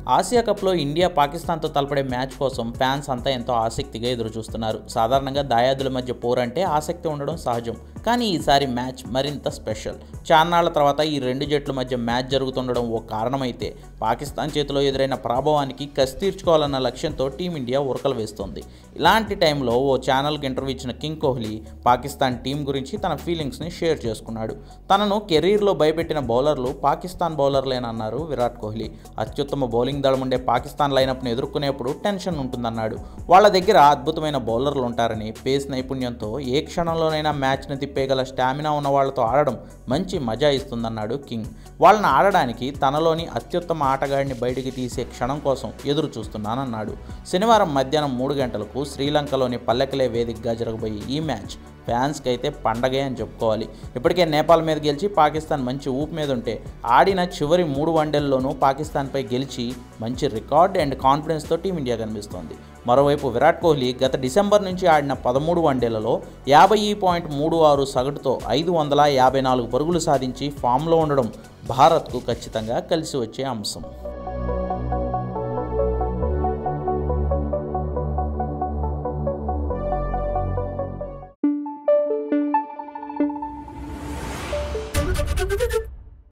Asia కప్లో India పాకిస్తాన్తో తలపడే match కోసం ఫ్యాన్స్ అంతా ఎంతో ఆసక్తిగా ఎదురు చూస్తున్నారు సాధారణంగా దాయాదుల మధ్య పోరంటే ఆసక్తి ఉండడం సహజం కానీ ఈసారి మ్యాచ్ మరింత స్పెషల్ చాన్నాళ్ల తర్వాత ఈ రెండు జట్ల మధ్య మ్యాచ్ జరుగుతుండడం ఓ కారణమైతే పాకిస్తాన్ చేతిలో ఎదురైన ప్రభావానికి కసి తీర్చుకోవాలన్న లక్ష్యంతో టీమిండియా ఉరకలు వేస్తోంది ఇలాంటి టైంలో ఓ ఛానల్కి ఇంటర్వ్యూ ఇచ్చిన కింగ్ కోహ్లీ పాకిస్తాన్ టీం గురించి తన ఫీలింగ్స్ని షేర్ చేసుకున్నాడు తనను కెరీర్లో భయపెట్టిన బౌలర్లు పాకిస్తాన్ బౌలర్లేనన్నారు విరాట్ కోహ్లీ అత్యుత్తమ బౌలింగ్ దళం ఉండే పాకిస్తాన్ లైనప్ను ఎదుర్కొనేప్పుడు టెన్షన్ ఉంటుందన్నాడు వాళ్ళ దగ్గర అద్భుతమైన బౌలర్లు ఉంటారని పేస్ నైపుణ్యంతో ఏ క్షణంలోనైనా మ్యాచ్ని తిప్పేగల స్టామినా ఉన్న వాళ్ళతో ఆడడం మంచి మజా ఇస్తుందన్నాడు కింగ్ వాళ్ళని ఆడడానికి తనలోని అత్యుత్తమ ఆటగాడిని బయటికి తీసే క్షణం కోసం ఎదురు చూస్తున్నానన్నాడు శనివారం మధ్యాహ్నం మూడు గంటలకు శ్రీలంకలోని పల్లెకలే వేదికగా జరగబోయే ఈ మ్యాచ్ ఫ్యాన్స్కి అయితే పండగే అని చెప్పుకోవాలి ఇప్పటికే నేపాల్ మీద గెలిచి పాకిస్తాన్ మంచి ఊపు మీద ఉంటే ఆడిన చివరి మూడు వన్డేల్లోనూ పాకిస్తాన్పై గెలిచి మంచి రికార్డ్ అండ్ కాన్ఫిడెన్స్తో టీమిండియా కనిపిస్తోంది మరోవైపు విరాట్ కోహ్లీ గత డిసెంబర్ నుంచి ఆడిన పదమూడు వన్డేలలో యాభై పాయింట్ మూడు ఆరు సగటుతో ఐదు వందల యాభై నాలుగు పరుగులు సాధించి ఫామ్లో ఉండడం భారత్కు ఖచ్చితంగా కలిసి వచ్చే అంశం Thank you.